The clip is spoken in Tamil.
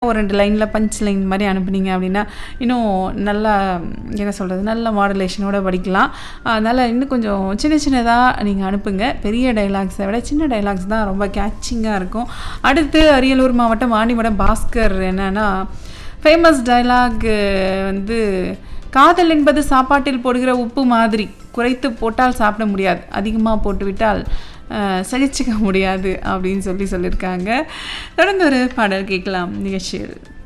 ஒரு ரெண்டு லைனில் பஞ்ச் லைன் மாதிரி அனுப்புனீங்க அப்படின்னா இன்னும் நல்லா என்ன சொல்கிறது நல்ல மாடுலேஷனோட படிக்கலாம் அதனால் இன்னும் கொஞ்சம் சின்ன சின்னதாக நீங்கள் அனுப்புங்க பெரிய டைலாக்ஸை விட சின்ன டைலாக்ஸ் தான் ரொம்ப கேட்சிங்காக இருக்கும் அடுத்து அரியலூர் மாவட்டம் வாணிவடம் பாஸ்கர் என்னன்னா ஃபேமஸ் டைலாக் வந்து காதல் என்பது சாப்பாட்டில் போடுகிற உப்பு மாதிரி குறைத்து போட்டால் சாப்பிட முடியாது அதிகமாக போட்டுவிட்டால் அஹ், சகிச்சுக்க முடியாது அப்படின்னு சொல்லி சொல்லியிருக்காங்க தொடர்ந்து ஒரு பாடல் கேட்கலாம் நிகழ்ச்சியில்